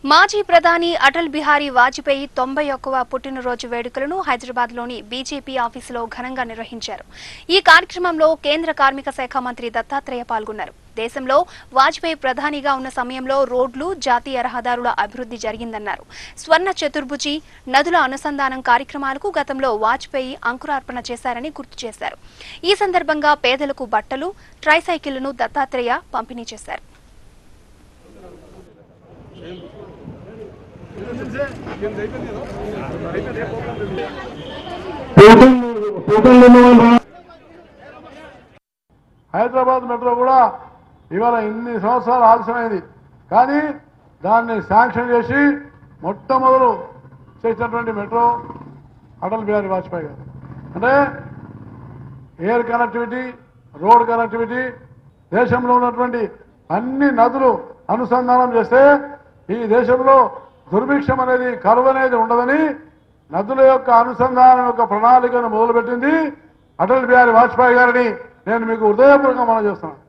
మాజీ ప్రధాని అటల్ బిహారీ వాజ్పేయి తొంభై ఒక్కవ పుట్టినరోజు వేడుకలను హైదరాబాద్లోని బీజేపీ ఆఫీసులో ఘనంగా నిర్వహించారు ఈ కార్యక్రమంలో కేంద్ర కార్మిక శాఖ మంత్రి దత్తాత్రేయ పాల్గొన్నారు దేశంలో వాజ్పేయి ప్రధానిగా ఉన్న సమయంలో రోడ్లు జాతీయ రహదారుల అభివృద్ధి జరిగిందన్నారు స్వర్ణ చతుర్భుజి నదుల అనుసంధానం కార్యక్రమాలకు గతంలో వాజ్పేయి అంకురార్పణ చేశారని గుర్తు చేశారు ఈ సందర్భంగా పేదలకు బట్టలు ట్రైసైకిళ్లను దత్తాత్రేయ పంపిణీ చేశారు హైదరాబాద్ మెట్రో కూడా ఇవాళ ఇన్ని సంవత్సరాలు ఆలస్యమైంది కానీ దాన్ని శాంక్షన్ చేసి మొట్టమొదలు చేసినటువంటి మెట్రో అటల్ బిహారీ వాజ్పేయి గారు అంటే ఎయిర్ కనెక్టివిటీ రోడ్ కనెక్టివిటీ దేశంలో ఉన్నటువంటి అన్ని నదులు అనుసంధానం చేస్తే ఈ దేశంలో దుర్భిక్షం అనేది కరువు అనేది ఉండదని నదుల యొక్క అనుసంధానం యొక్క ప్రణాళికను మొదలుపెట్టింది అటల్ బిహారీ వాజ్పేయి గారిని నేను మీకు హృదయపూర్వకంగా మనం చేస్తున్నాను